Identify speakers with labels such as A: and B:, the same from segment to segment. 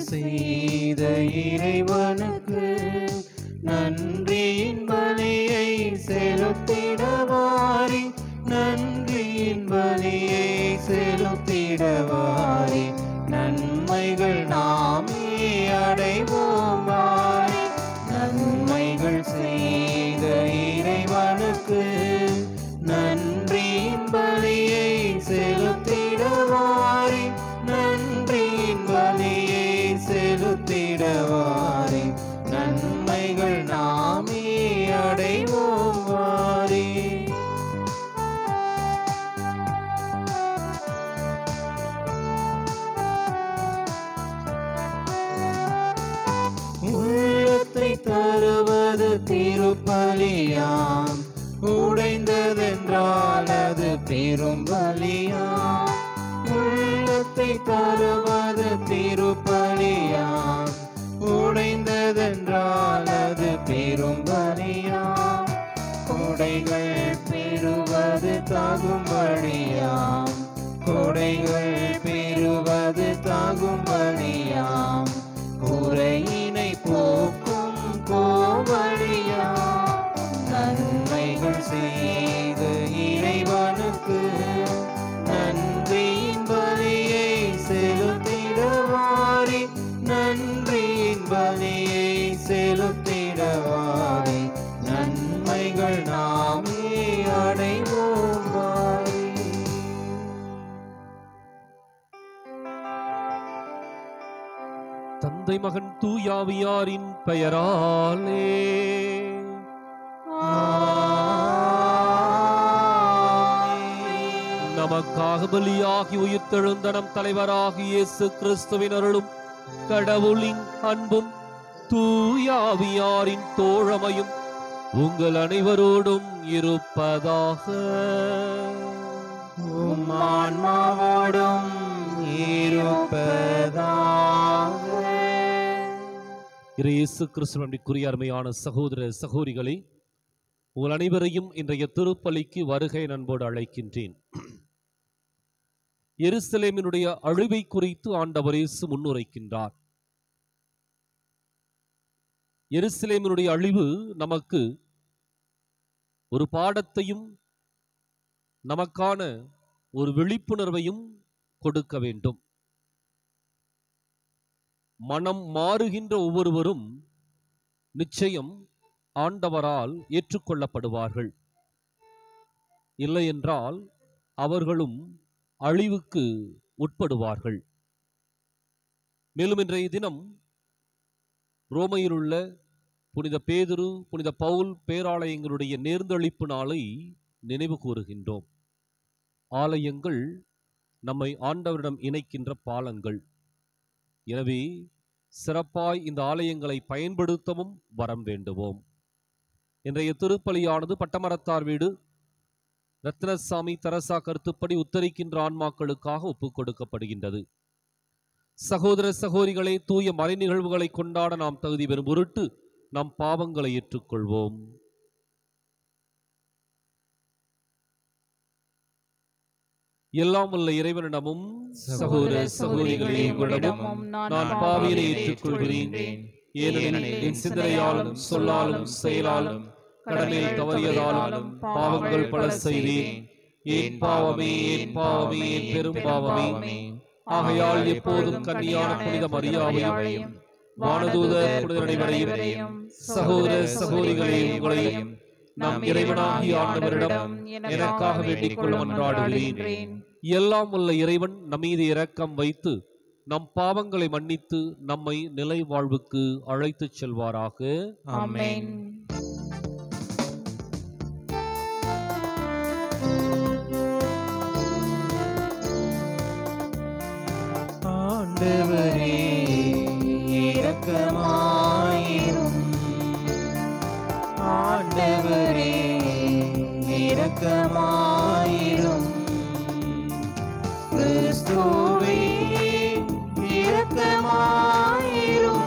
A: செய்த இறைவனுக்கு நன்றியின் பலியை செலுத்திடவாரி நன்றியின் பலியை செலுத்திடவாரி நன்மைகள் நாமே அடைவோம் வாரி நன்மைகள் செய்த இறைவனுக்கு நன்றியின் பலியை செலுத்திடவாரி நன்றியின் பலியை செலுத்திடவாரி நன்மைகள் நாமே அடைவோம் வாரி உள்ளத்தை தருவது திருப்பலியாம் உடைந்ததென்றால் அது பெரும் பலியாம் உள்ளத்தை தருவது திருப்பலியாம் உடைந்ததென்றால் அது பெரும் பலியாம் கொடைகள் பெறுவது தகும்படியாம் கொடைகள் பெறுவது தகும்படியாம் குறையினை போக்கும் கோவழியா நன்மைகள் செய்த இறைவனுக்கு நன்றியின் பலியை செலுத்திடவாரி நன்றியின் பலியை செலுத்திடவாரி நன்மைகள் நாமே அடைவோம் வாரி
B: தந்தை மகன் தூயாவியாரின் பெயராலே நமக்காக பலியாகி உயிர்த்தெழுந்த நம் தலைவராகி இயேசு கிறிஸ்துவின் அருளும் கடவுளின் அன்பும் தூயாவியாரின் தோழமையும் உங்கள் அனைவரோடும் இருப்பதாக
A: உம் ஆன்மாவோடும் இருப்பதாக
B: இயேசு கிறிஸ்துவனுக்குரிய அருமையான சகோதர சகோதரிகளே உங்கள் அனைவரையும் இன்றைய திருப்பலிக்கு வருகை நண்போடு அழைக்கின்றேன் எருசலேமினுடைய அழிவை குறித்து ஆண்டவர் இயேசு முன்னுரைக்கின்றார் எருசலேமினுடைய அழிவு நமக்கு ஒரு பாடத்தையும் நமக்கான ஒரு விழிப்புணர்வையும் கொடுக்க வேண்டும் மனம் மாறுகின்ற ஒவ்வொருவரும் நிச்சயம் ஆண்டவரால் ஏற்றுக்கொள்ளப்படுவார்கள் இல்லையென்றால் அவர்களும் அழிவுக்கு உட்படுவார்கள் மேலும் இன்றைய தினம் ரோமையில் உள்ள புனித பேதுரு புனித பவுல் பேராலயங்களுடைய நேர்ந்தளிப்பு நாளை நினைவு கூறுகின்றோம் ஆலயங்கள் நம்மை ஆண்டவரிடம் இணைக்கின்ற பாலங்கள் எனவே சிறப்பாய் இந்த ஆலயங்களை பயன்படுத்தவும் வரம் வேண்டுவோம் இன்றைய திருப்பலியானது பட்டமரத்தார் வீடு ரத்னசாமி தரசா கருத்துப்படி உத்தரிக்கின்ற ஆன்மாக்களுக்காக ஒப்புக் கொடுக்கப்படுகின்றது சகோதர சகோதரிகளே தூய மறை நிகழ்வுகளை கொண்டாட நாம் தகுதி பெறும் பொருட்டு நம் பாவங்களை ஏற்றுக்கொள்வோம் எல்லாம் உள்ள இறைவனிடமும் சகோதர சகோதரிகளே உங்களிடமும் நான் பாவியனை ஏற்றுக்கொள்கிறேன் ஏனெனில் என் சிந்தனையாலும் சொல்லாலும் செயலாலும் கடலில் தவறியதாலும் பாவங்கள் பல செய்தேன் ஏன் பாவமே ஏன் பாவமே ஏன் பெரும் பாவமே ஆகையால் எப்போதும் கன்னியான புனித மரியாதையும் வானதூத புனித அனைவரையும் சகோதர சகோதரிகளே உங்களையும் நம் இறைவனாகி ஆண்டவரிடம் எனக்காக வேண்டிக் கொள்ள மன்றாடுகிறேன் எல்லாம் உள்ள இறைவன் நம்மீது இரக்கம் வைத்து நம் பாவங்களை மன்னித்து நம்மை நிலை வாழ்வுக்கு அழைத்துச் செல்வாராக
A: ஆமென் ஆண்டவரே இரக்கமாயிரும் ஆண்டவரே இரக்கமாயிரும் கிறிஸ்துவே இரக்கமாயிரும்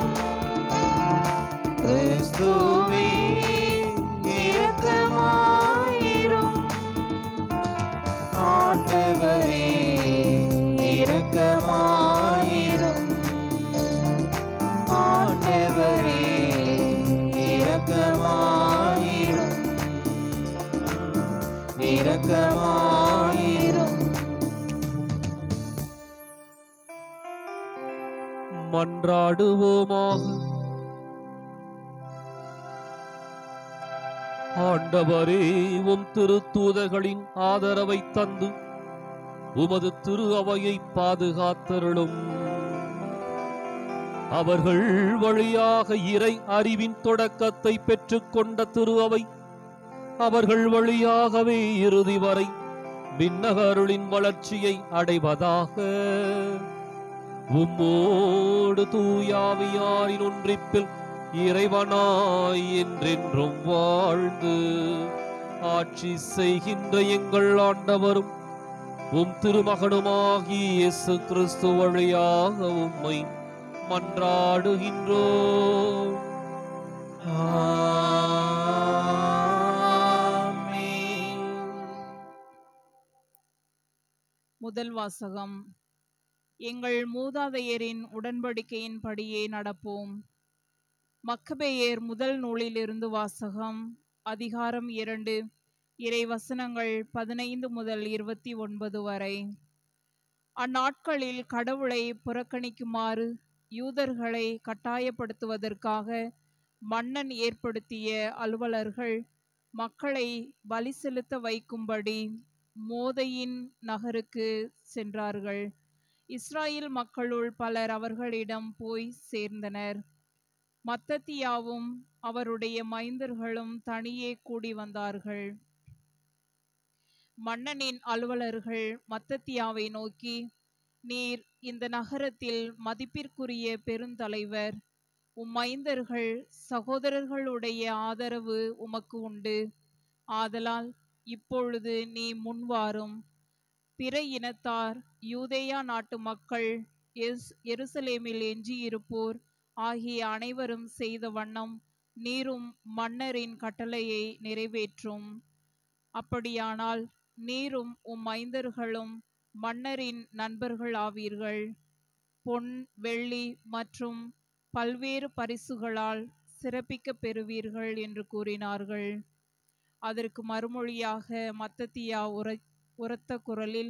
A: கிறிஸ்துவே இரக்கமாயிரும் ஆண்டவரே இரக்கமாயிரும் இரக்கமாயிரும் இரக்கமாயிரும்
B: மன்றாடுவோமாக ஆண்டவரே உம் திருத்தூதர்களின் ஆதரவை தந்து உமது திரு அவையை பாதுகாத்தருளும் அவர்கள் வழியாக இறை அறிவின் தொடக்கத்தை பெற்றுக்கொண்ட திரு அவை அவர்கள் வழியாகவே இறுதி வரை விண்ணகருளின் வளர்ச்சியை அடைவதாக உம்மோடு தூயாவியாரின் ஒன்றிப்பில் இறைவனாய் என்றென்றும் வாழ்ந்து ஆட்சி செய்கின்ற எங்கள் ஆண்டவரும் உம் திருமகனுமாகி இயேசு கிறிஸ்து வழியாக உம்மை மன்றாடுகின்றோம்
A: ஆமென்.
C: முதல் வாசகம் எங்கள் மூதாதையரின் உடன்படிக்கையின்படியே நடப்போம் மக்கபேயர் முதல் நூலிலிருந்து வாசகம் அதிகாரம் இரண்டு இறை வசனங்கள் பதினைந்து முதல் இருபத்தி ஒன்பது வரை அந்நாட்களில் கடவுளை புறக்கணிக்குமாறு யூதர்களை கட்டாயப்படுத்துவதற்காக மன்னன் ஏற்படுத்திய அலுவலர்கள் மக்களை பலி செலுத்த வைக்கும்படி மோதையின் நகருக்கு சென்றார்கள் இஸ்ராயேல் மக்களுள் பலர் அவர்களிடம் போய் சேர்ந்தனர் மத்தத்தியாவும் அவருடைய மைந்தர்களும் தனியே கூடி வந்தார்கள் மன்னனின் அலுவலர்கள் மத்தத்தியாவை நோக்கி நீர் இந்த நகரத்தில் மதிப்பிற்குரிய பெருந்தலைவர் உம் மைந்தர்கள் சகோதரர்களுடைய ஆதரவு உமக்கு உண்டு ஆதலால் இப்பொழுது நீ முன்வாரும் பிற இனத்தார் யூதேயா நாட்டு மக்கள் எஸ் எருசலேமில் எஞ்சியிருப்போர் ஆகிய அனைவரும் செய்த வண்ணம் நீரும் மன்னரின் கட்டளையை நிறைவேற்றும் அப்படியானால் நீரும் உம் மைந்தர்களும் மன்னரின் நண்பர்கள் ஆவீர்கள் பொன் வெள்ளி மற்றும் பல்வேறு பரிசுகளால் சிறப்பிக்கப் பெறுவீர்கள் என்று கூறினார்கள் அதற்கு மறுமொழியாக மத்தத்தியா உர உரத்த குரலில்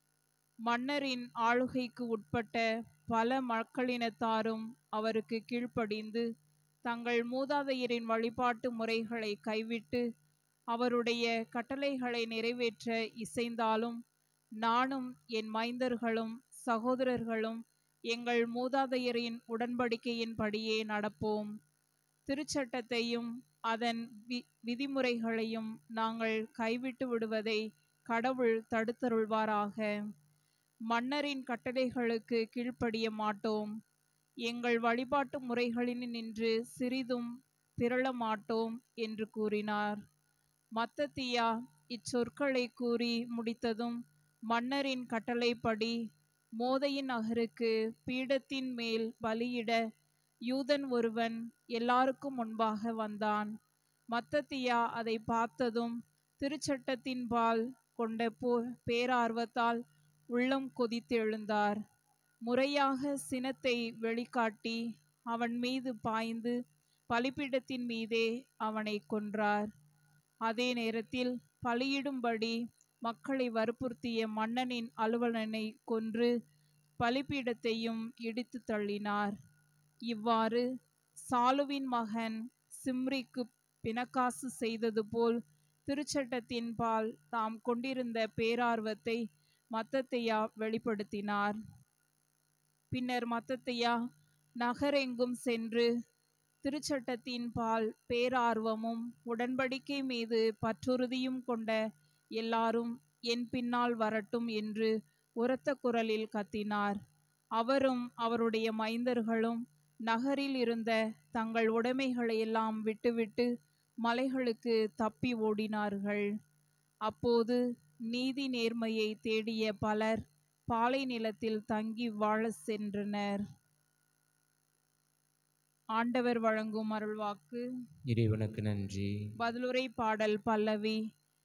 C: மன்னரின் ஆளுகைக்கு உட்பட்ட பல மக்களினத்தாரும் அவருக்கு கீழ்ப்படிந்து தங்கள் மூதாதையரின் வழிபாட்டு முறைகளை கைவிட்டு அவருடைய கட்டளைகளை நிறைவேற்ற இசைந்தாலும் நானும் என் மைந்தர்களும் சகோதரர்களும் எங்கள் மூதாதையரின் உடன்படிக்கையின்படியே நடப்போம் திருச்சட்டத்தையும் அதன் வி விதிமுறைகளையும் நாங்கள் கைவிட்டு விடுவதை கடவுள் தடுத்தருள்வாராக மன்னரின் கட்டளைகளுக்கு கீழ்ப்படிய மாட்டோம் எங்கள் வழிபாட்டு முறைகளில் நின்று சிறிதும் பிறழ மாட்டோம் என்று கூறினார் மத்தத்தியா இச்சொற்களை கூறி முடித்ததும் மன்னரின் கட்டளைப்படி மோதையின் நகருக்கு பீடத்தின் மேல் பலியிட யூதன் ஒருவன் எல்லாருக்கும் முன்பாக வந்தான் மத்தத்தியா அதை பார்த்ததும் திருச்சட்டத்தின்பால் கொண்ட போ பேரார்வத்தால் உள்ளம் கொதித்து எழுந்தார் முறையாக சினத்தை வெளிக்காட்டி அவன் மீது பாய்ந்து பலிபீடத்தின் மீதே அவனை கொன்றார் அதே நேரத்தில் பலியிடும்படி மக்களை வற்புறுத்திய மன்னனின் அலுவலனை கொன்று பலிபீடத்தையும் இடித்து தள்ளினார் இவ்வாறு சாலுவின் மகன் சிம்ரிக்கு பிணக்காசு செய்தது போல் திருச்சட்டத்தின் பால் தாம் கொண்டிருந்த பேரார்வத்தை மத்தத்தையா வெளிப்படுத்தினார் பின்னர் மத்தத்தையா நகரெங்கும் சென்று திருச்சட்டத்தின் பால் பேரார்வமும் உடன்படிக்கை மீது பற்றுறுதியும் கொண்ட எல்லாரும் என் பின்னால் வரட்டும் என்று உரத்த குரலில் கத்தினார் அவரும் அவருடைய மைந்தர்களும் நகரில் இருந்த தங்கள் உடைமைகளையெல்லாம் விட்டுவிட்டு மலைகளுக்கு தப்பி ஓடினார்கள் அப்போது நீதி நேர்மையை தேடிய பலர் பாலை நிலத்தில் தங்கி வாழச் சென்றனர் ஆண்டவர் வழங்கும் அருள்வாக்கு
D: இறைவனுக்கு நன்றி
C: பதிலுரை பாடல் பல்லவி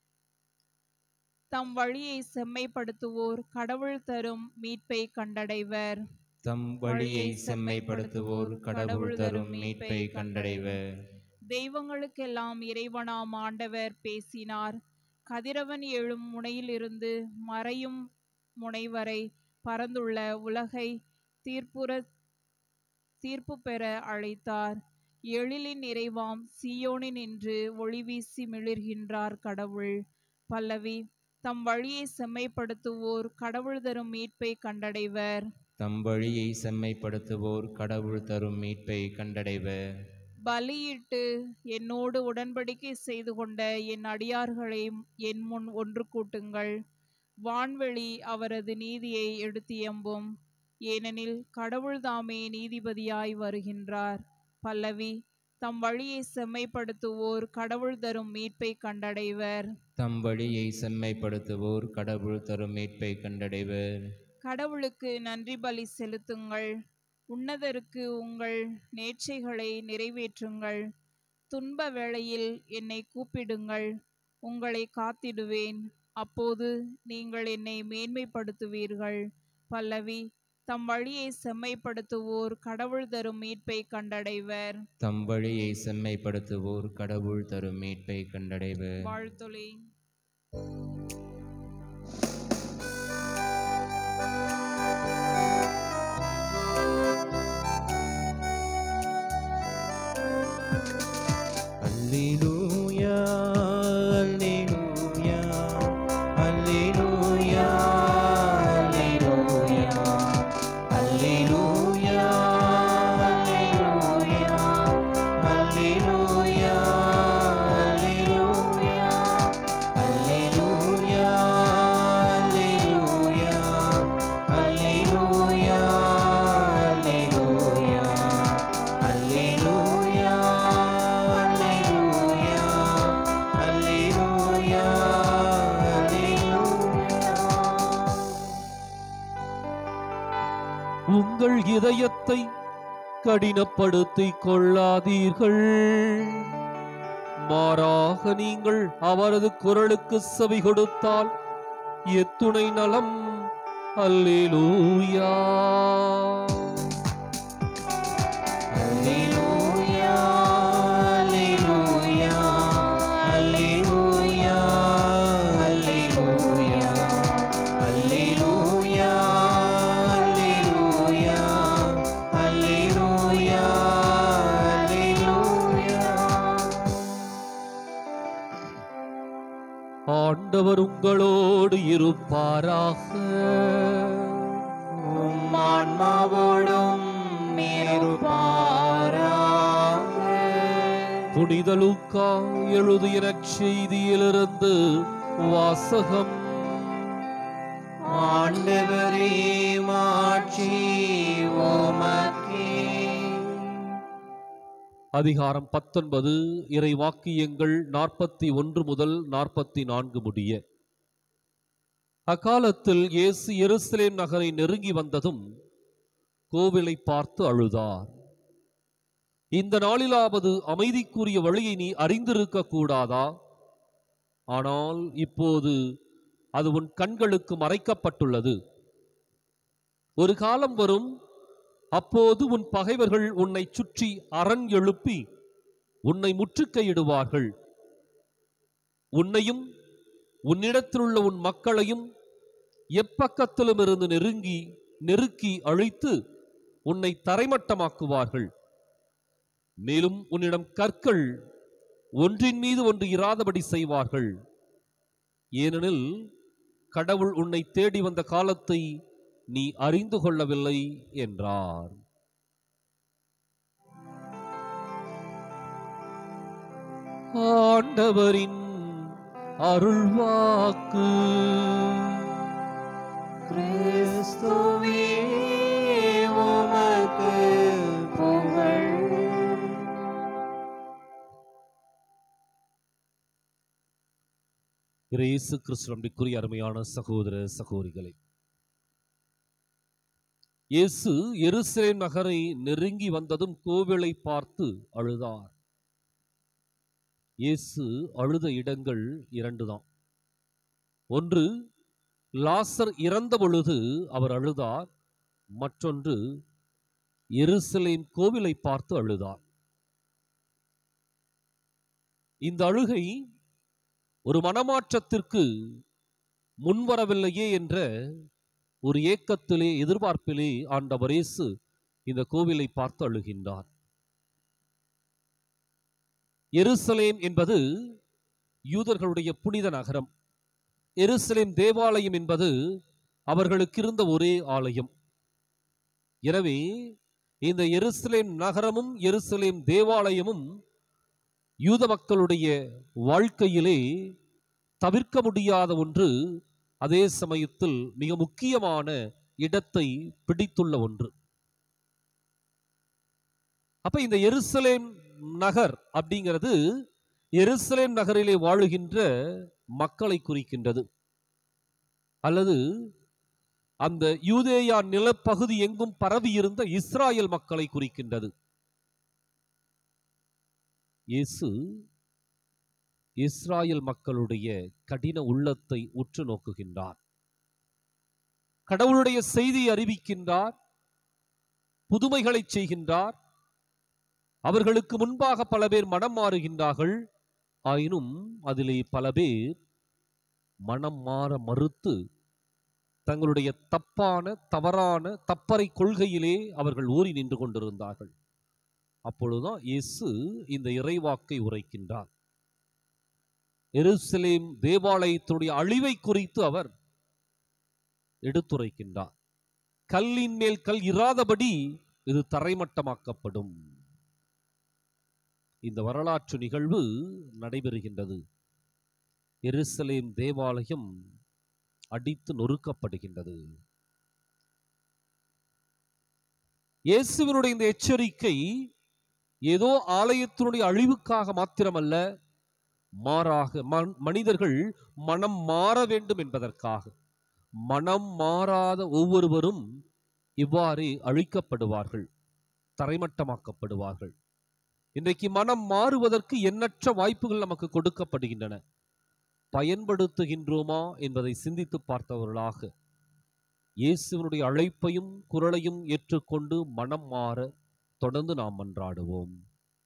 C: தம் வழியை செம்மைப்படுத்துவோர் கடவுள் தரும் மீட்பை கண்டடைவர்
D: தம் வழியை செம்மைப்படுத்துவோர் கடவுள் தரும் மீட்பை கண்டடைவர்
C: தெய்வங்களுக்கெல்லாம் இறைவனாம் ஆண்டவர் பேசினார் கதிரவன் எழும் முனையிலிருந்து மறையும் முனை வரை பரந்துள்ள உலகை தீர்ப்புற தீர்ப்பு பெற அழைத்தார் எழிலின் நிறைவாம் சீயோனில் நின்று ஒளி வீசி மிளிர்கின்றார் கடவுள் பல்லவி தம் வழியை செம்மைப்படுத்துவோர் கடவுள் தரும் மீட்பை கண்டடைவர்
D: தம் வழியை செம்மைப்படுத்துவோர் கடவுள் தரும் மீட்பை கண்டடைவர்
C: பலியிட்டு என்னோடு உடன்படிக்கை செய்து கொண்ட என் அடியார்களை என் முன் ஒன்று கூட்டுங்கள் வான்வெளி அவரது நீதியை எடுத்தியம்பும் ஏனெனில் கடவுள் தாமே நீதிபதியாய் வருகின்றார் பல்லவி தம் வழியை செம்மைப்படுத்துவோர் கடவுள் தரும் மீட்பை கண்டடைவர்
D: தம் வழியை செம்மைப்படுத்துவோர் கடவுள் தரும் மீட்பை கண்டடைவர்
C: கடவுளுக்கு நன்றி பலி செலுத்துங்கள் உன்னதருக்கு உங்கள் நேர்ச்சைகளை நிறைவேற்றுங்கள் துன்ப வேளையில் என்னை கூப்பிடுங்கள் உங்களை காத்திடுவேன் அப்போது நீங்கள் என்னை மேன்மைப்படுத்துவீர்கள் பல்லவி தம் வழியை செம்மைப்படுத்துவோர் கடவுள் தரும் மீட்பை கண்டடைவர்
D: தம் வழியை செம்மைப்படுத்துவோர் கடவுள் தரும் மீட்பை கண்டடைவர்
C: வாழ்த்துளி
D: அல்லேலூயா அல்லேலூயா அல்லேலூயா அல்லேலூயா அல்லேலூயா அல்லேலூயா அல்லேலூயா அல்லேலூயா அல்லேலூயா அல்லேலூயா அல்லேலூயா அல்லேலூயா அல்லேலூயா அல்லேலூயா அல்லேலூயா
B: உங்கள் இதயத்தை கடினப்படுத்திக் கொள்ளாதீர்கள் மாறாக நீங்கள் அவரது குரலுக்கு செவி கொடுத்தால் எத்துணை நலம் அல்லேலூயா
D: அல்லேலூயா அல்லேலூயா அல்லேலூயா அல்லேலூயா அல்லேலூயா அல்லேலூயா அல்லேலூயா
B: ஆண்டவர் உங்களோடு இருப்பாராக
D: உம் ஆன்மாவோடும் இருப்பாராக
B: புனித லூக்கா எழுதிய செய்தியிலிருந்து வாசகம்
D: ஆண்டவரே மாட்சி உமக்கே
B: அதிகாரம் பத்தொன்பது இறை வாக்கியங்கள் நாற்பத்தி ஒன்று முதல் நாற்பத்தி நான்கு முடிய அக்காலத்தில் இயேசு எருசலேம் நகரை நெருங்கி வந்ததும் கோவிலை பார்த்து அழுதார் இந்த நாளிலாவது அமைதிக்குரிய வழியை நீ அறிந்திருக்க கூடாதா ஆனால் இப்போது அது உன் கண்களுக்கு மறைக்கப்பட்டுள்ளது ஒரு காலம் வரும் அப்போது உன் பகைவர்கள் உன்னை சுற்றி அரண் எழுப்பி உன்னை முற்றுகையிடுவார்கள் உன்னையும் உன்னிடத்திலுள்ள உன் மக்களையும் எப்பக்கத்திலும் இருந்து நெருங்கி நெருக்கி அழித்து உன்னை தரைமட்டமாக்குவார்கள் மேலும் உன்னிடம் கற்கள் ஒன்றின் மீது ஒன்று இராதபடி செய்வார்கள் ஏனெனில் கடவுள் உன்னை தேடி வந்த காலத்தை நீ அறிந்து கொள்ளவில்லை என்றார் ஆண்டவரின் அருள்வாக்கு
D: கிறிஸ்துவே உமக்கு புகழ்
B: இயேசு கிறிஸ்து நம்பிக்குரிய அருமையான சகோதர சகோதரிகளே இயேசு எருசலேம் நகரை நெருங்கி வந்ததும் கோவிலை பார்த்து அழுதார் இயேசு அழுத இடங்கள் இரண்டு தான் ஒன்று லாசர் இறந்த பொழுது அவர் அழுதார் மற்றொன்று எருசலேம் கோவிலை பார்த்து அழுதார் இந்த அழுகை ஒரு மனமாற்றத்திற்கு முன்வரவில்லையே என்ற ஒரு ஏக்கத்திலே எதிர்பார்ப்பிலே ஆண்டவர் இயேசு இந்த கோவிலை பார்த்து அழுகின்றார் எருசலேம் என்பது யூதர்களுடைய புனித நகரம் எருசலேம் தேவாலயம் என்பது அவர்களுக்கு இருந்த ஒரே ஆலயம் எனவே இந்த எருசலேம் நகரமும் எருசலேம் தேவாலயமும் யூத மக்களுடைய வாழ்க்கையிலே தவிர்க்க முடியாத ஒன்று அதே சமயத்தில் மிக முக்கியமான இடத்தை பிடித்துள்ள ஒன்று அப்ப இந்த எருசலேம் நகர் அப்படிங்கிறது எருசலேம் நகரிலே வாழுகின்ற மக்களை குறிக்கின்றது அல்லது அந்த யூதேயா நிலப்பகுதி எங்கும் பரவியிருந்த இஸ்ராயல் மக்களை குறிக்கின்றது இயேசு இஸ்ராயல் மக்களுடைய கடின உள்ளத்தை உற்று நோக்குகின்றார் கடவுளுடைய செய்தி அறிவிக்கின்றார் புதுமைகளை செய்கின்றார் அவர்களுக்கு முன்பாக பல பேர் மனம் மாறுகின்றார்கள் ஆயினும் அதிலே பல பேர் மனம் மாற மறுத்து தங்களுடைய தப்பான தவறான தப்பறை கொள்கையிலே அவர்கள் ஊறி நின்று கொண்டிருந்தார்கள் அப்பொழுதுதான் இயேசு இந்த இறைவாக்கை உரைக்கின்றார் எருசலேம் தேவாலயத்தினுடைய அழிவை குறித்து அவர் எடுத்துரைக்கின்றார் கல்லின் மேல் கல் இராதபடி இது தரைமட்டமாக்கப்படும் இந்த வரலாற்று நிகழ்வு நடைபெறுகின்றது எருசலேம் தேவாலயம் அடித்து நொறுக்கப்படுகின்றது இயேசுவினுடைய இந்த எச்சரிக்கை ஏதோ ஆலயத்தினுடைய அழிவுக்காக மாத்திரமல்ல மாறாக மன்- மனிதர்கள் மனம் மாற வேண்டும் என்பதற்காக மனம் மாறாத ஒவ்வொருவரும் இவ்வாறே அழிக்கப்படுவார்கள் தரைமட்டமாக்கப்படுவார்கள் இன்றைக்கு மனம் மாறுவதற்கு எண்ணற்ற வாய்ப்புகள் நமக்கு கொடுக்கப்படுகின்றன பயன்படுத்துகின்றோமா என்பதை சிந்தித்து பார்த்தவர்களாக இயேசுவினுடைய அழைப்பையும் குரலையும் ஏற்றுக்கொண்டு மனம் மாற தொடர்ந்து நாம் மன்றாடுவோம்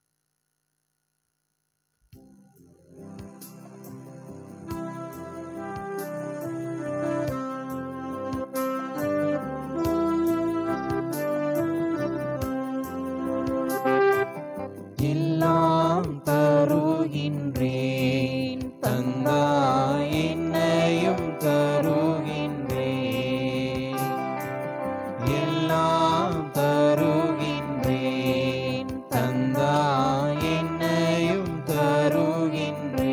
D: எல்லாம் தருகின்றேன் தந்தாய் என்னையும் தருகின்றேன் எல்லாம் தருகின்றேன் தந்தாய் என்னையும் தருகின்றேன்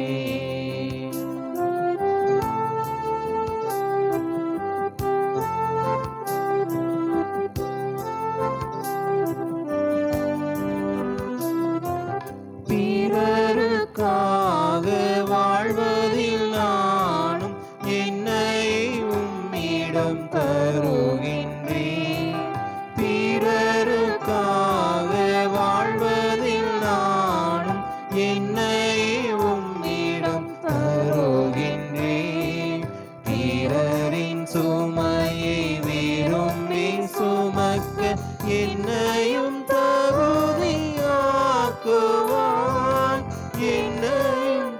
D: பிறருக்காக வாழ்வதில் நானும் என்னை உம்மிடம் தருகின்றேன் பிறருக்காக வாழ்வதில் நானும் என்னை உம்மிடம் தருகின்றேன் பிறரின் சுமையை விரும்பி சுமக்க என்னையும் தகுதியாக்குவான் என்னையும்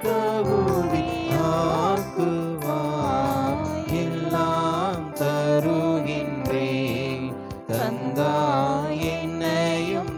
D: தகுதியாக்குவான் எல்லாம் தருகின்றேன் தந்தாய் என்னையும்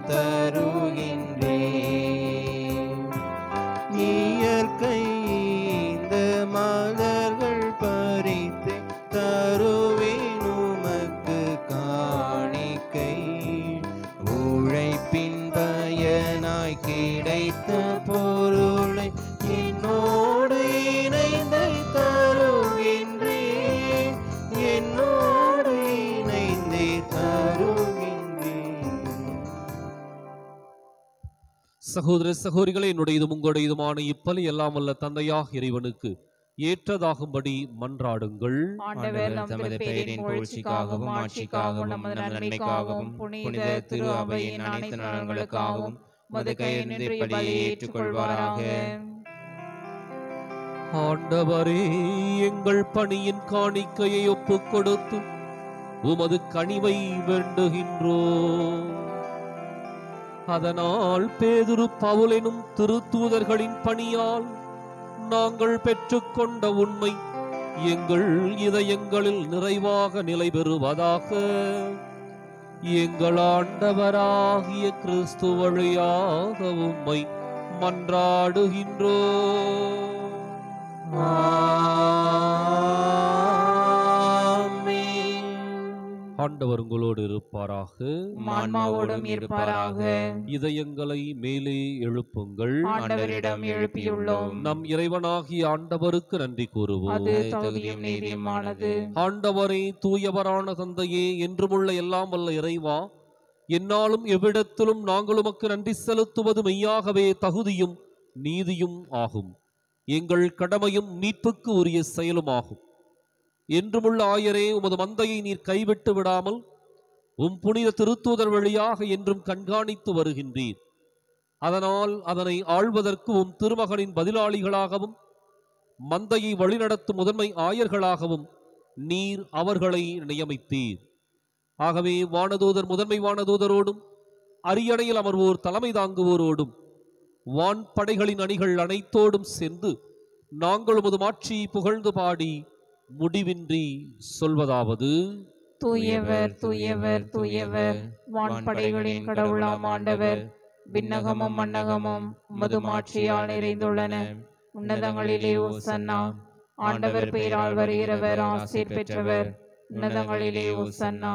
D: தருகின்றேன் இயற்கை இந்த மலர்கள் பறித்து தருவேன் உமக்கு காணிக்கை உழைப்பின் பயனாய் கிடைத்த பொருளை என்னோடு இணைந்து தருகின்றேன் என்னோடு இணைந்து தருகின்றேன்
B: சகோதர சகோதரிகளே என்னுடையதும் உங்களுடையதுமான இப்பலி எல்லாம் வல்ல தந்தையாக இறைவனுக்கு ஏற்றதாகும்படி மன்றாடுங்கள்
C: ஆண்டவர் நம்
D: தமது
C: பெயரின் புகழ்ச்சிக்காகவும் ஆட்சிக்காகவும் நமது நன்மைக்காகவும் புனித திரு அவையின் அனைத்து நலன்களுக்காகவும் மது கையில் நின்று பலியை ஏற்றுக்கொள்வாராக
B: ஆண்டவரே எங்கள் பணியின் காணிக்கையை ஒப்புக் கொடுத்து உமது கனிவை வேண்டுகின்றோ அதனால் பேதுரு பவுலெனும் திருத்தூதர்களின் பணியால் நாங்கள் பெற்றுக்கொண்ட உண்மை எங்கள் இதயங்களில் நிறைவாக நிலை பெறுவதாக எங்கள் ஆண்டவராகிய கிறிஸ்து வழியாக உம்மை மன்றாடுகின்றோ ஆண்டவர் உங்களோடு இருப்பாராக
C: உம் ஆன்மாவோடும் இருப்பாராக
B: இதயங்களை மேலே எழுப்புங்கள்
C: ஆண்டவரிடம் எழுப்பியுள்ளோம்
B: நம் இறைவனாகிய ஆண்டவருக்கு நன்றி கூறுவோம்
C: அது தகுதியும் நீதியுமானது
B: ஆண்டவரே தூயவரான தந்தையே என்றுமுள்ள எல்லாம் வல்ல இறைவா என்னாலும் எவ்விடத்திலும் நாங்கள் உமக்கு நன்றி செலுத்துவது மெய்யாகவே தகுதியும் நீதியும் ஆகும் எங்கள் கடமையும் மீட்புக்கு உரிய செயலுமாகும் என்றுமுள்ள ஆயரே உமது மந்தையை நீர் கைவிட்டு விடாமல் உம் புனித திருத்தூதர் வழியாக என்றும் கண்காணித்து வருகின்றீர் அதனால் அதனை ஆள்வதற்கு உம் திருமகனின் பதிலாளிகளாகவும் மந்தையை வழிநடத்தும் முதன்மை ஆயர்களாகவும் நீர் அவர்களை நியமித்தீர் ஆகவே வானதூதர் முதன்மை வானதூதரோடும் அரியணையில் அமர்வோர் தலைமை தாங்குவோரோடும் வான் படைகளின் அணிகள் அனைத்தோடும் சேர்ந்து நாங்கள் உமது மாட்சியை புகழ்ந்து பாடி முடிவின்றி சொல்வதாவது
C: தூயவர் தூயவர் தூயவர் வான்படைகளின் கடவுளாம் ஆண்டவர் விண்ணகமும் மண்ணகமும் உமது மாட்சியால் நிறைந்துள்ளன உன்னதங்களிலே ஓசன்னா ஆண்டவர் பெயரால் வருகிறவர் ஆசீர் பெற்றவர் உன்னதங்களிலே ஓசன்னா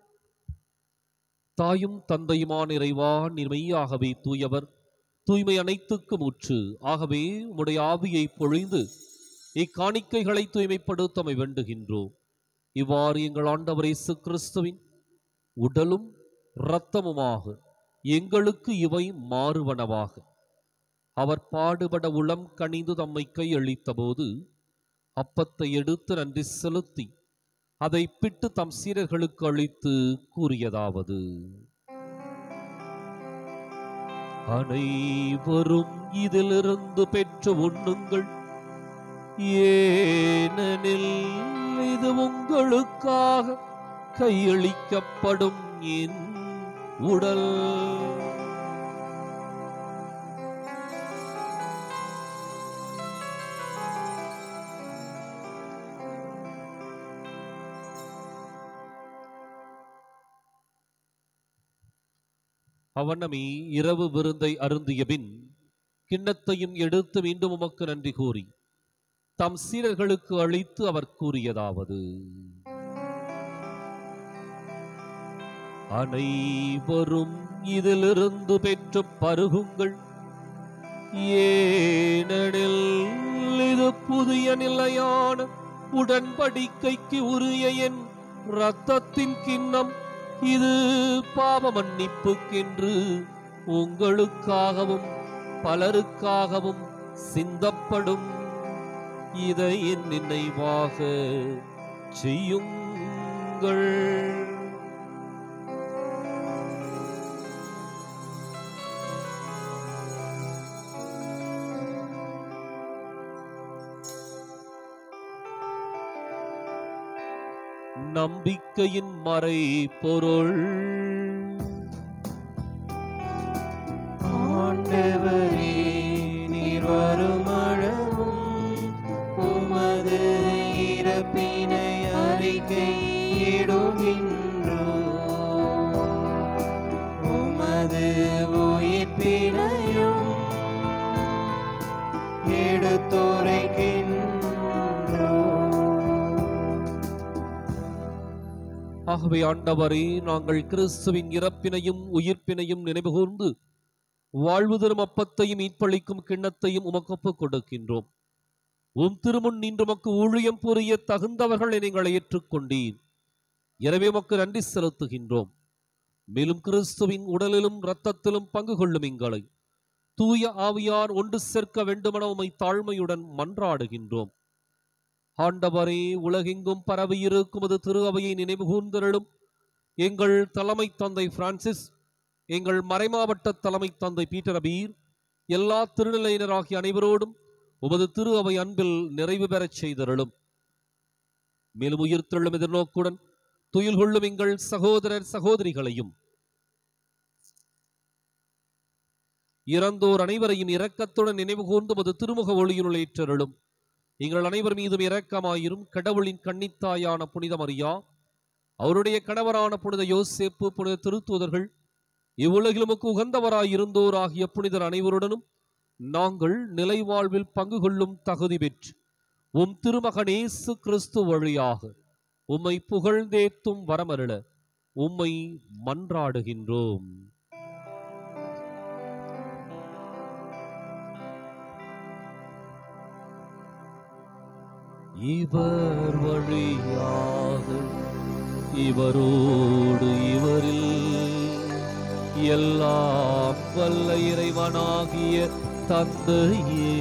B: தாயும் தந்தையுமான இறைவா நீர் மெய்யாகவே தூயவர் தூய்மை அனைத்துக்கும் ஊற்று ஆகவே உம்முடைய ஆவியை பொழிந்து இக்காணிக்கைகளை தூய்மைப்படுத்தமை வேண்டுகின்றோம் இவ்வாறு எங்கள் ஆண்டவர் இயேசு கிறிஸ்துவின் உடலும் இரத்தமுமாக எங்களுக்கு இவை மாறுவனவாக அவர் பாடுபட உளம் கனிந்து தம்மை கையளித்தபோது அப்பத்தை எடுத்து நன்றி செலுத்தி அதை பிட்டு தம் சீரர்களுக்கு அளித்து கூறியதாவது அனைவரும் இதிலிருந்து பெற்று உண்ணுங்கள் ஏனெனில் இது உங்களுக்காக கையளிக்கப்படும் என் உடல் அவனமே இரவு விருந்தை அருந்திய பின் கிண்ணத்தையும் எடுத்து மீண்டும் உமக்கு நன்றி கூறி தம் சீடர்களுக்கு அளித்து அவர் கூறியதாவது அனைவரும் இதிலிருந்து பெற்று பருகுங்கள் ஏனெனில் இது புதிய நிலையான உடன்படிக்கைக்கு உரிய என் இரத்தத்தின் கிண்ணம் இது பாவ மன்னிப்புக்கென்று உங்களுக்காகவும் பலருக்காகவும் சிந்தப்படும் இதை என் நினைவாக செய்யுங்கள் நம்பிக்கையின் மறை பொருள்
D: ஆண்டவரே நீர் வருமளவும் உமது இறப்பினை அறிக்கை இடுகின்றோ உமது உயிர்ப்பினையும் எடுத்துரைக்கின்றோ
B: ஆகவே ஆண்டவரே நாங்கள் கிறிஸ்துவின் இறப்பினையும் உயிர்ப்பினையும் நினைவுகூர்ந்து வாழ்வு தரும் அப்பத்தையும் மீட்பளிக்கும் கிண்ணத்தையும் உமக்கு ஒப்புக் கொடுக்கின்றோம் உம் திருமுன் நின்று உமக்கு ஊழியம் புரிய தகுந்தவர்களை நீங்கள் ஏற்றுக்கொண்டீர் எனவே உமக்கு நன்றி செலுத்துகின்றோம் மேலும் கிறிஸ்துவின் உடலிலும் இரத்தத்திலும் பங்கு கொள்ளும் எங்களை தூய ஆவியார் ஒன்று சேர்க்க வேண்டுமென உமை தாழ்மையுடன் மன்றாடுகின்றோம் ஆண்டவரே உலகெங்கும் பரவியிருக்கும் அது திரு அவையை நினைவு கூர்ந்தருளும் எங்கள் தலைமை தந்தை பிரான்சிஸ் எங்கள் மறைமாவட்ட தலைமை தந்தை பீட்டர் அபீர் எல்லா திருநிலையினராகிய அனைவரோடும் உமது திரு அவை அன்பில் நிறைவு பெறச் செய்தருளும் மேலும் உயிர்த்தெழும் எதிர்நோக்குடன் துயில் கொள்ளும் எங்கள் சகோதரர் சகோதரிகளையும் இறந்தோர் அனைவரையும் இரக்கத்துடன் நினைவு கூர்ந்து மது திருமுக ஒளியினுள் ஏற்றருளும் எங்கள் அனைவர் மீதும் இரக்கமாயிரும் கடவுளின் கன்னித்தாயான புனித மரியா அவருடைய கணவரான புனித யோசேப்பு புனித திருத்தூதர்கள் இவ்வுலகில் உமக்கு உகந்தவராயிருந்தோர் ஆகிய புனிதர் அனைவருடனும் நாங்கள் நிலை வாழ்வில் பங்கு கொள்ளும் தகுதி பெற்று உம் திருமகனேசு கிறிஸ்து வழியாக உம்மை புகழ்ந்தேத்தும் வரமருள உம்மை மன்றாடுகின்றோம் இவர் வழியாக இவரோடு இவரில் எல்லாம் வல்ல இறைவனாகிய தந்தையே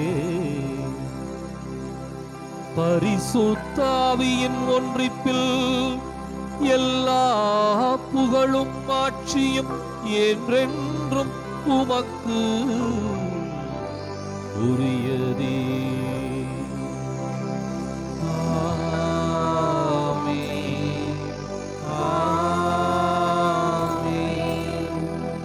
B: பரிசுத்தாவியின் ஒன்றிப்பில் எல்லா புகழும் ஆட்சியும் என்றென்றும் உமக்கு உரியதே ஆமென். ஆமென்.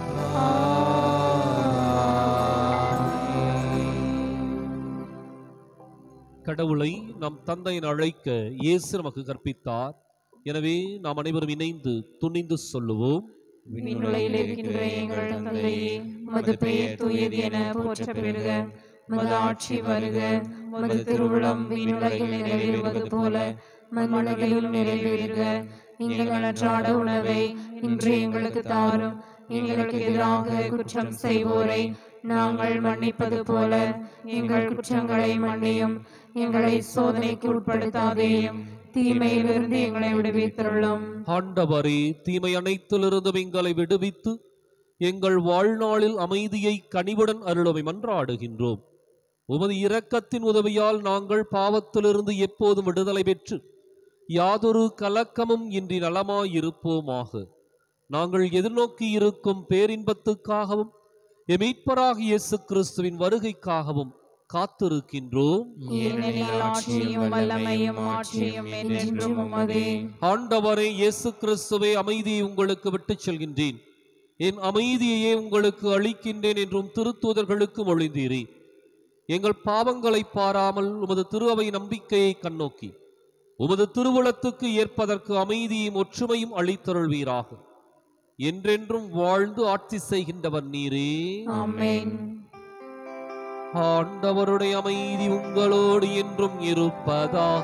B: ஆமென். கடவுளை நம் தந்தையின் அழைக்க இயேசு நமக்கு கற்பித்தார் எனவே நாம் அனைவரும் இணைந்து துணிந்து சொல்லுவோம்
C: விண்ணுலகில் இருக்கின்ற எங்கள் தந்தையே மது பெயர் தூயது என போற்ற பெறுக மது ஆட்சி வருக மது திருவிழம் விண்ணுலகில் நிறைவேறுவது போல மண்ணுலகிலும் நிறைவேறுக எங்கள் அன்றாட உணவை இன்று எங்களுக்கு தாரும் எங்களுக்கு எதிராக குற்றம் செய்வோரை நாங்கள் மன்னிப்பது போல எங்கள் குற்றங்களை மன்னியும் எங்களை சோதனைக்கு உட்படுத்தாதேயும் தீமையிலிருந்து எங்களை விடுவித்தருளும்
B: ஆண்டவரே தீமை அனைத்திலிருந்தும் எங்களை விடுவித்து எங்கள் வாழ்நாளில் அமைதியை கனிவுடன் அருளவை மன்றாடுகின்றோம் உமது இரக்கத்தின் உதவியால் நாங்கள் பாவத்திலிருந்து எப்போதும் விடுதலை பெற்று யாதொரு கலக்கமும் இன்றி நலமாயிருப்போமாக நாங்கள் எதிர்நோக்கி இருக்கும் பேரின்பத்துக்காகவும் எமீட்பராக இயேசு கிறிஸ்துவின் வருகைக்காகவும் காத்திருக்கின்றோம்
C: ஏனெனில் ஆட்சியும் வல்லமையும் ஆட்சியும் என்றென்றும் உமதே
B: ஆண்டவரே இயேசு கிறிஸ்துவே அமைதியை உங்களுக்கு விட்டுச் செல்கின்றேன் என் அமைதியையே உங்களுக்கு அளிக்கின்றேன் என்றும் திருத்தூதர்களுக்கு மொழிந்தீரே எங்கள் பாவங்களை பாராமல் உமது திருவை நம்பிக்கையை கண்ணோக்கி உமது திருவுளத்துக்கு ஏற்பதற்கு அமைதியும் ஒற்றுமையும் அளித்தருள்வீராக என்றென்றும் வாழ்ந்து ஆட்சி செய்கின்றவர் நீரே
C: ஆமென்
B: ஆண்டவருடைய அமைதி உங்களோடு என்றும் இருப்பதாக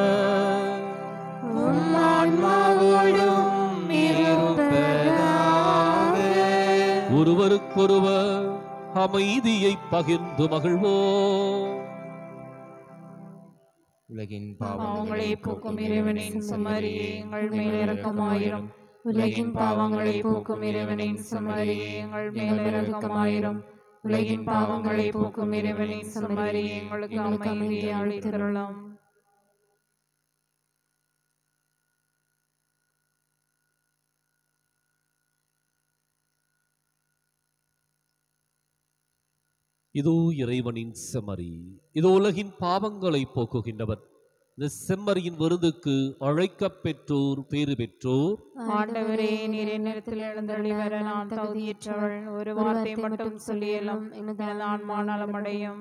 C: உம் ஆன்மாவோடும் இருப்பதாக.
B: ஒருவருக்கொருவர் அமைதியை பகிர்ந்து மகிழ்வோம்
D: உலகின்
C: பாவங்களை போக்கும் இறைவனின் சுமரியே எங்கள் மேல் இரக்கமாயிரும் உலகின் பாவங்களை போக்கும் இறைவனின் சுமரியே எங்கள் மேல் இரக்கமாயிரும் உலகின் பாவங்களை போக்கும் இறைவனின் சுமரியே எங்களுக்கு அமைதியை அளித்தருளும்
B: இதோ இறைவனின் செம்மறி இதோ உலகின் பாவங்களை போக்குகின்றவர் இந்த செம்மறியின் விருதுக்கு அழைக்கப் பெற்றோர் பேறு பெற்றோர்
C: ஆண்டவரே நீர் என்னிடத்தில் எழுந்தருளி வர நான் தகுதியற்றவள் ஒரு வார்த்தை மட்டும் சொல்லியலும் எனது ஆன்மா நலமடையும்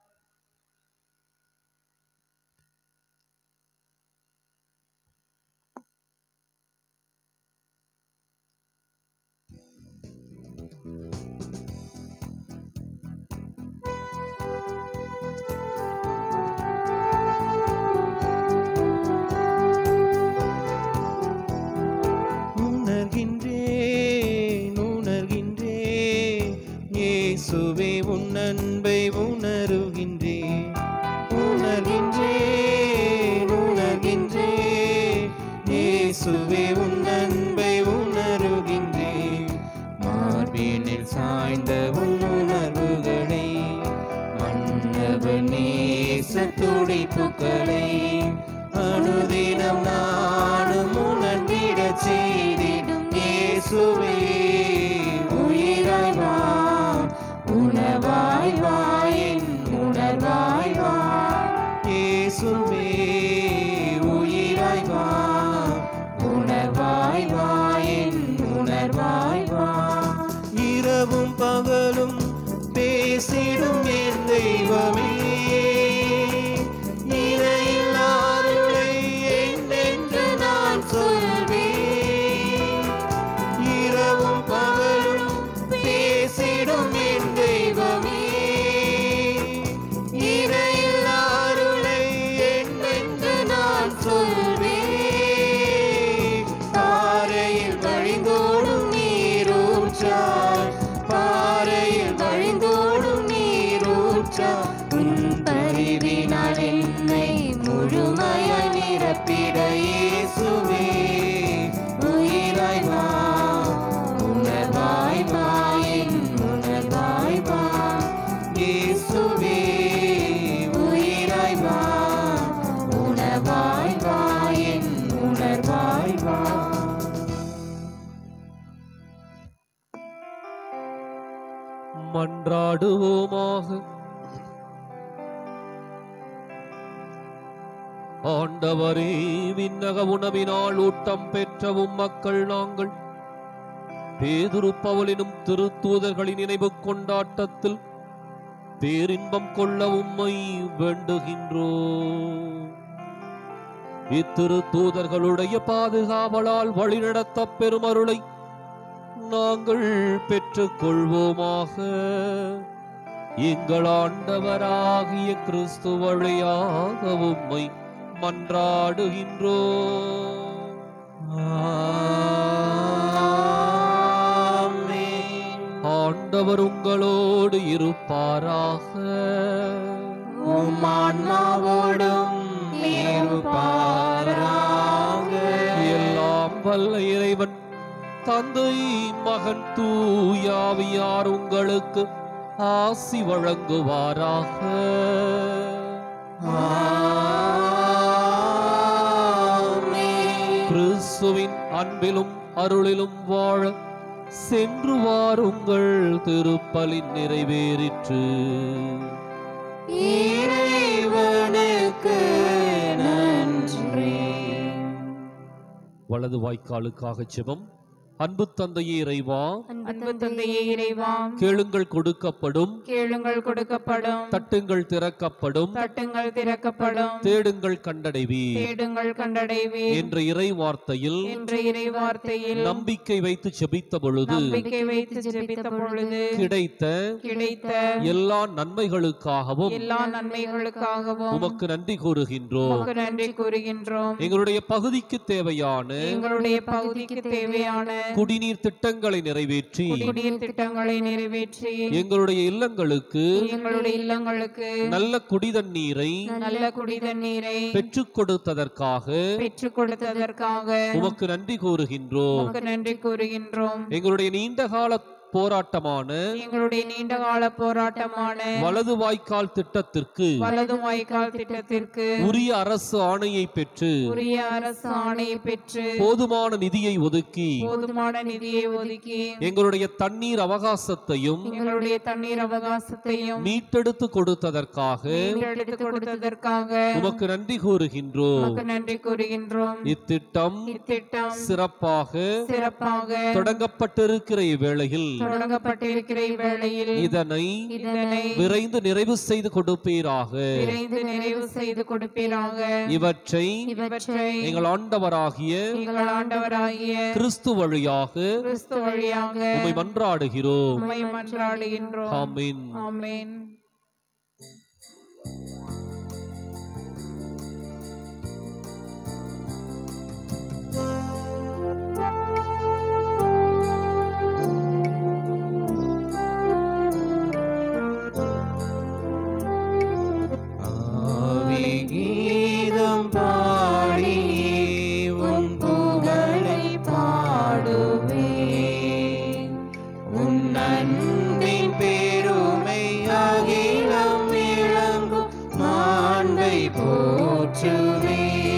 D: உணர்கின்றேன் உணர்கின்றேன் இயேசுவே உன் அன்பை உணருகின்றேன் உணர்கின்றேன் உணர்கின்றேன் இயேசுவே உன் அன்பை உணருகின்றேன் மார்பினில் சாய்ந்த உன் உணர்வுகளை மன்னவ நேச துடிப்புகளை அனுதினம் நானும் உணர்ந்திடச் செய்திடும் இயேசுவே உயிராய் வா உணவாய் வா என் உணர்வாய் வா இயேசுவே உயிராய் வா உணர்வாய் வா என் உணர்வாய் வா இரவும் பகலும்
C: உன் பரிவினால் என்னை முழுமையாய் நிரப்பிட இயேசுவே உயிராய் வா உணர்வாய் வா என் உணர்வாய் வா இயேசுவே உயிராய் வா உணர்வாய் வா என் உணர்வாய் வா
B: மன்றாடுவோமாக ஆண்டவரே விண்ணக உணவினால் ஊட்டம் பெற்றவும் மக்கள் நாங்கள் பேதுரு பவுலினும் திருத்தூதர்களின் நினைவு கொண்டாட்டத்தில் பேரின்பம் கொள்ள உம்மை வேண்டுகின்றோம் இத்திருத்தூதர்களுடைய பாதுகாவலால் வழிநடத்த பெருமருளை நாங்கள் பெற்றுக் கொள்வோமாக எங்கள் ஆண்டவராகிய கிறிஸ்து வழியாக உம்மை மன்றாடுகின்றோம் ஆண்டவர் உங்களோடு இருப்பாராக
C: உம் ஆன்மாவோடும் இருப்பாராக
B: எல்லாம் வல்ல இறைவன் தந்தை மகன் தூயாவியார் உங்களுக்கு ஆசி வழங்குவாராக
C: ஆமென்.
B: கிறிஸ்துவின் அன்பிலும் அருளிலும் வாழ சென்று வாருங்கள் திருப்பலின் நிறைவேறிற்று
C: இறைவனுக்கு நன்றி
B: வலது வாய்க்காலுக்காக செபம் அன்பு தந்தையே இறைவா
C: அன்பு தந்தையே இறைவா
B: கேளுங்கள் கொடுக்கப்படும்
C: கேளுங்கள் கொடுக்கப்படும்
B: தட்டுங்கள் திறக்கப்படும்
C: தட்டுங்கள் திறக்கப்படும்
B: தேடுங்கள் கண்டடைவீர்
C: தேடுங்கள் கண்டடைவீர்
B: என்ற இறை வார்த்தையில்
C: என்ற இறை வார்த்தையில்
B: நம்பிக்கை வைத்து செபித்த பொழுது
C: நம்பிக்கை வைத்து ஜெபித்த பொழுது
B: கிடைத்த
C: கிடைத்த
B: எல்லா நன்மைகளுக்காகவும்
C: எல்லா நன்மைகளுக்காகவும்
B: உமக்கு நன்றி கூறுகின்றோம்
C: உமக்கு நன்றி கூறுகின்றோம்
B: எங்களுடைய பகுதிக்கு தேவையான
C: எங்களுடைய பகுதிக்கு தேவையான
B: குடிநீர் திட்டங்களை நிறைவேற்றி
C: குடிநீர் திட்டங்களை நிறைவேற்றி
B: எங்களுடைய இல்லங்களுக்கு
C: எங்களுடைய இல்லங்களுக்கு
B: நல்ல குடிதண்ணீரை
C: நல்ல குடிதண்ணீரை
B: பெற்றுக் கொடுத்ததற்காக
C: பெற்றுக் கொடுத்ததற்காக
B: உமக்கு நன்றி கூறுகின்றோம்
C: உமக்கு நன்றி கூறுகின்றோம்
B: எங்களுடைய நீண்டகால போராட்டமான
C: எங்களுடைய நீண்டகால போராட்டமான
B: வலது வாய்க்கால் திட்டத்திற்கு
C: வலது வாய்க்கால் திட்டத்திற்கு
B: உரிய அரசு ஆணையை பெற்று
C: உரிய அரசு ஆணையை பெற்று
B: போதுமான நிதியை ஒதுக்கி
C: போதுமான நிதியை ஒதுக்கி
B: எங்களுடைய தண்ணீர் அவகாசத்தையும்
C: எங்களுடைய தண்ணீர் அவகாசத்தையும்
B: மீட்டெடுத்து கொடுத்ததற்காக
C: மீட்டெடுத்து கொடுத்ததற்காக
B: உமக்கு நன்றி கூறுகின்றோம்
C: உமக்கு நன்றி கூறுகின்றோம்
B: இத்திட்டம்
C: இத்திட்டம்
B: சிறப்பாக
C: சிறப்பாக
B: தொடங்கப்பட்டிருக்கிற இவ்வேளையில்
C: தொடங்கப்பட்டிருக்கிற இவ்வேளையில்
B: இதனை
C: இதனை
B: விரைந்து நிறைவு செய்து கொடுப்பீராக
C: விரைந்து நிறைவு செய்து கொடுப்பீராக
B: இவற்றை
C: இவற்றை
B: எங்கள் ஆண்டவராகிய
C: எங்கள் ஆண்டவராகிய
B: கிறிஸ்து வழியாக
C: கிறிஸ்து வழியாக
B: உம்மை மன்றாடுகிறோம்
C: உம்மை மன்றாடுகின்றோம்
B: ஆமென்
C: ஆமென்
A: கீதம் பாடி உன் புகழை பாடுவேன் உன் அன்பின் பெருமை அகிலம் விளங்கும் மாண்பை போற்றுவேன்